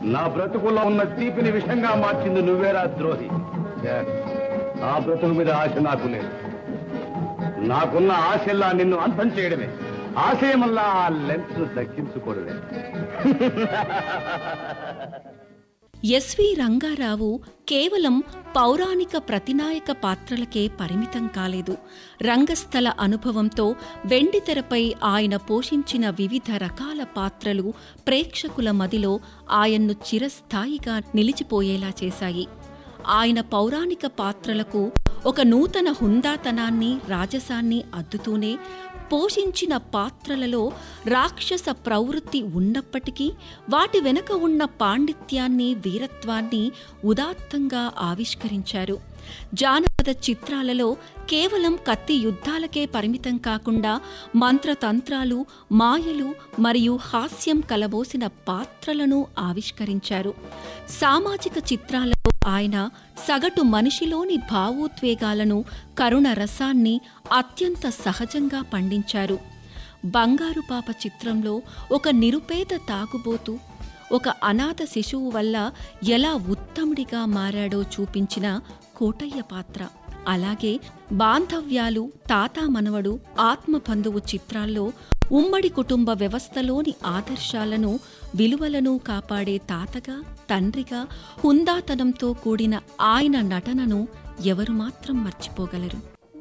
నా బ్రతుకులో ఉన్న తీపిని విషంగా మార్చింది నువ్వేరా ద్రోహి ఛే, ఆ బ్రతుకు మీద ఆశ నాకు లేదు నాకున్న ఆశల్లా నిన్ను అంతం చేయడమే ఆశయమల్లా ఆ లెన్స్ దక్కించుకోవడమే ఎస్వి రంగారావు కేవలం పౌరాణిక ప్రతినాయక పాత్రలకే పరిమితం కాలేదు రంగస్థల అనుభవంతో వెండితెరపై ఆయన పోషించిన వివిధ రకాల పాత్రలు ప్రేక్షకుల మదిలో ఆయన్ను చిరస్థాయిగా నిలిచిపోయేలా చేశాయి ఆయన పౌరాణిక పాత్రలకు ఒక నూతన హుందాతనాన్ని రాజసాన్ని అద్దుతూనే పోషించిన పాత్రలలో రాక్షస ప్రవృత్తి ఉన్నప్పటికీ వాటి వెనుక ఉన్న పాండిత్యాన్ని వీరత్వాన్ని ఉదాత్తంగా ఆవిష్కరించారు జానపద చిత్రాలలో కేవలం కత్తి యుద్ధాలకే పరిమితం కాకుండా మంత్రతంత్రాలు మాయలు మరియు హాస్యం కలబోసిన పాత్రలను ఆవిష్కరించారు సామాజిక చిత్రాలలో ఆయన సగటు మనిషిలోని భావోద్వేగాలను కరుణ రసాన్ని అత్యంత సహజంగా పండించారు బంగారు పాప చిత్రంలో ఒక నిరుపేద తాగుబోతు ఒక అనాథ శిశువు వల్ల ఎలా ఉత్తముడిగా మారాడో చూపించిన కోటయ్య పాత్ర అలాగే బాంధవ్యాలు తాతా మనవడు ఆత్మబంధువు చిత్రాల్లో ఉమ్మడి కుటుంబ వ్యవస్థలోని ఆదర్శాలను విలువలను కాపాడే తాతగా తండ్రిగా హుందాతనంతో కూడిన ఆయన నటనను ఎవరు మాత్రం మర్చిపోగలరు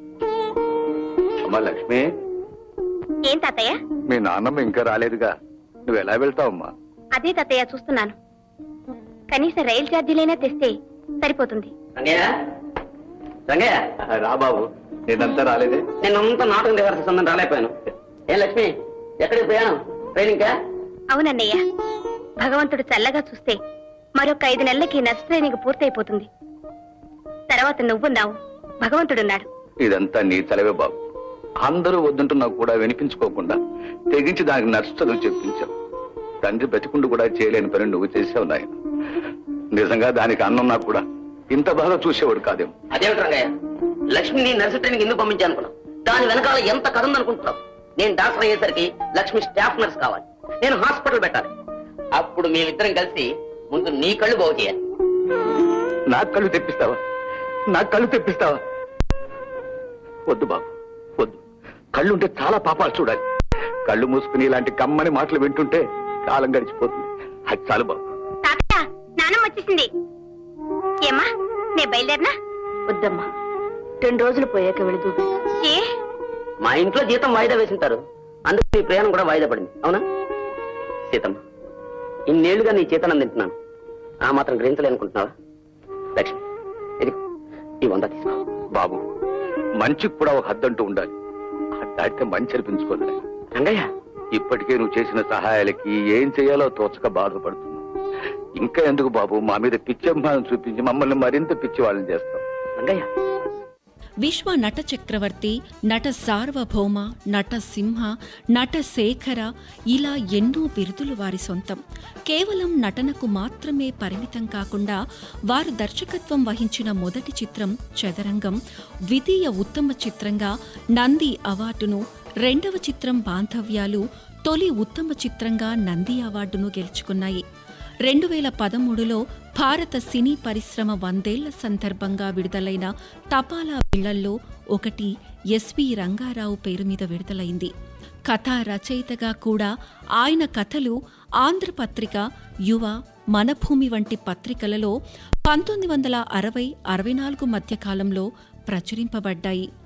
అమ్మా లక్ష్మి ఏం తాతయ్య మీ నాన్నమ్మ ఇంకా రాలేదుగా నువ్వు ఎలా వెళ్తావమ్మా అదే తాతయ్య చూస్తున్నాను కనీసం రైలు ఛార్జీలైనా తెస్తే సరిపోతుంది రంగయ్య రంగయ్య రా బాబు నేనంతా రాలేదే నేనంతా నాటకం రిహార్సల్స్ ఉందని రాలేకపోయాను ఏం లక్ష్మి ఎక్కడికి పోయాను ట్రైనింగ్ అవునన్నయ్య భగవంతుడు చల్లగా చూస్తే మరొక ఐదు నెలలకి నర్స్ ట్రైనింగ్ పూర్తయిపోతుంది తర్వాత నువ్వున్నావు భగవంతుడున్నాడు ఇదంతా నీ తలవే బాబు అందరూ వద్దంటున్నా కూడా వినిపించుకోకుండా తెగించి దానికి నర్సు చదువు చెప్పించావు తండ్రి బతికుండు కూడా చేయలేని పని నువ్వు చేసావు నాయన నిజంగా దానికి అన్నున్నా కూడా ఇంత బాగా చూసేవాడు కాదేమో అదేమిటి రంగయ్య లక్ష్మిని నర్సు ట్రైనింగ్ ఎందుకు పంపించాను అనుకున్నావు దాని వెనకాల ఎంత కథ ఉందనుకుంటున్నావు నేను డాక్టర్ అయ్యేసరికి లక్ష్మి స్టాఫ్ నర్స్ కావాలి నేను హాస్పిటల్ పెట్టాలి అప్పుడు మేమిద్దరం కలిసి ముందు నీ కళ్ళు బాగు చేయాలి నాకు కళ్ళు తెప్పిస్తావా నాకు కళ్ళు తెప్పిస్తావా వద్దు బాబు వద్దు కళ్ళుంటే చాలా పాపాలు చూడాలి కళ్ళు మూసుకుని ఇలాంటి కమ్మని మాటలు వింటుంటే కాలం గడిచిపోతుంది అది చాలు బాబు తాతయ్య నానమ్మ వచ్చేసింది ఏమ్మా నే బయలుదేరినా వద్దమ్మా రెండు రోజులు పోయాక వెళుతూ ఏ మా ఇంట్లో జీతం వాయిదా వేసింటారు అందుకు నీ ప్రయాణం కూడా వాయిదా పడింది అవునా సీతమ్మ ఇన్నేళ్లుగా నీ చేతనం తింటున్నాను ఆ మాత్రం గ్రహించలేనుకుంటున్నావా లక్ష్మి ఇది ఈ వంద తీసుకో బాబు మంచికి కూడా ఒక హద్దంటూ ఉండాలి అది దాటితే మంచి అనిపించుకోదు రంగయ్య ఇప్పటికే నువ్వు చేసిన సహాయాలకి ఏం చేయాలో తోచక బాధపడుతున్నావు ఇంకా ఎందుకు బాబు మా మీద పిచ్చమ్మానం చూపించి మమ్మల్ని మరింత పిచ్చి వాళ్ళని చేస్తాం రంగయ్య విశ్వ నట చక్రవర్తి నట సార్వభౌమ నట సింహ నట శేఖర ఇలా ఎన్నో బిరుదులు వారి సొంతం కేవలం నటనకు మాత్రమే పరిమితం కాకుండా వారు దర్శకత్వం వహించిన మొదటి చిత్రం చదరంగం ద్వితీయ ఉత్తమ చిత్రంగా నంది అవార్డును రెండవ చిత్రం బాంధవ్యాలు తొలి ఉత్తమ చిత్రంగా నంది అవార్డును గెలుచుకున్నాయి రెండు వేల పదమూడులో భారత సినీ పరిశ్రమ వందేళ్ల సందర్భంగా విడుదలైన తపాలా బిళ్లల్లో ఒకటి ఎస్వి రంగారావు పేరు మీద విడుదలైంది కథా రచయితగా కూడా ఆయన కథలు ఆంధ్రపత్రిక యువ మనభూమి వంటి పత్రికలలో పంతొమ్మిది వందల అరవై అరవై నాలుగు మధ్య కాలంలో ప్రచురింపబడ్డాయి